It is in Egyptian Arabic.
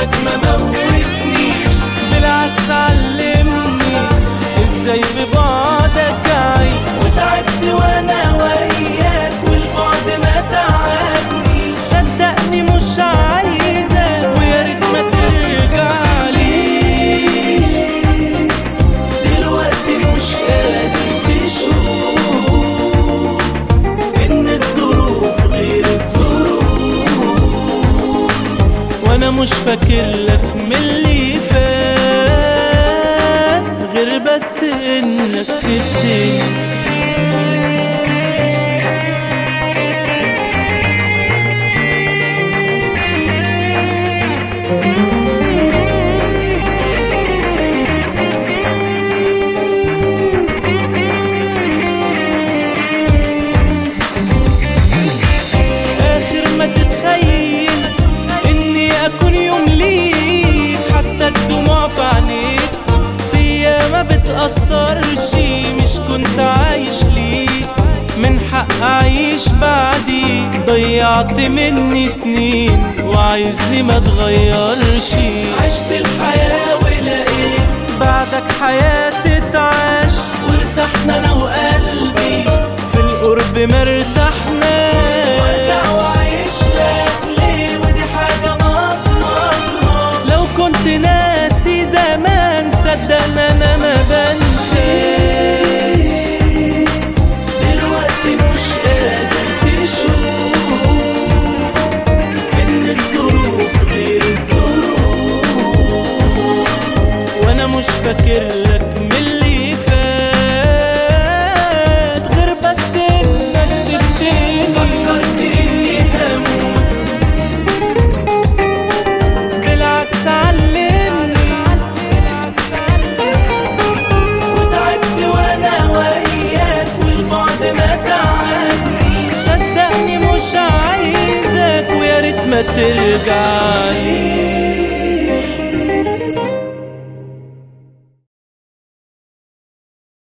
بعدك ما موتنيش بالعكس علمني ازاي في بعدك اعيش وتعبت وانا وياك والبعد ما تعبني صدقني مش عايزة ويا ريت ما ترجع لي دلوقتي مش قادر تشوف ان الظروف غير الظروف وانا مش فاكر لك من اللي فات غير بس انك سبتني اخر ما تتخيل اني اكون يوم ليك حتى الدموع في عينيك فيا ما بتأثرش مش كنت عايش ليك من حق اعيش بعديك ضيعت مني سنين وعايزني ما اتغيرش عشت الحياة ولقيت بعدك حياتي تعاش وارتحنا انا وقلبي في القرب مرتاحنا وارجع واعيش لك ليه ودي حاجة مضمونة لو كنت ناسي زمان صدقني انا ما بنسى دلوقتي مش قادر تشوف ان الظروف غير الظروف وانا مش فاكر لك من اللي فات غير بس انك سبتني فكرت اني هموت بالعكس علمني وتعبت وانا وياك والبعد ما تعبني صدقني مش عايزك ويا ريت ما ترجعلي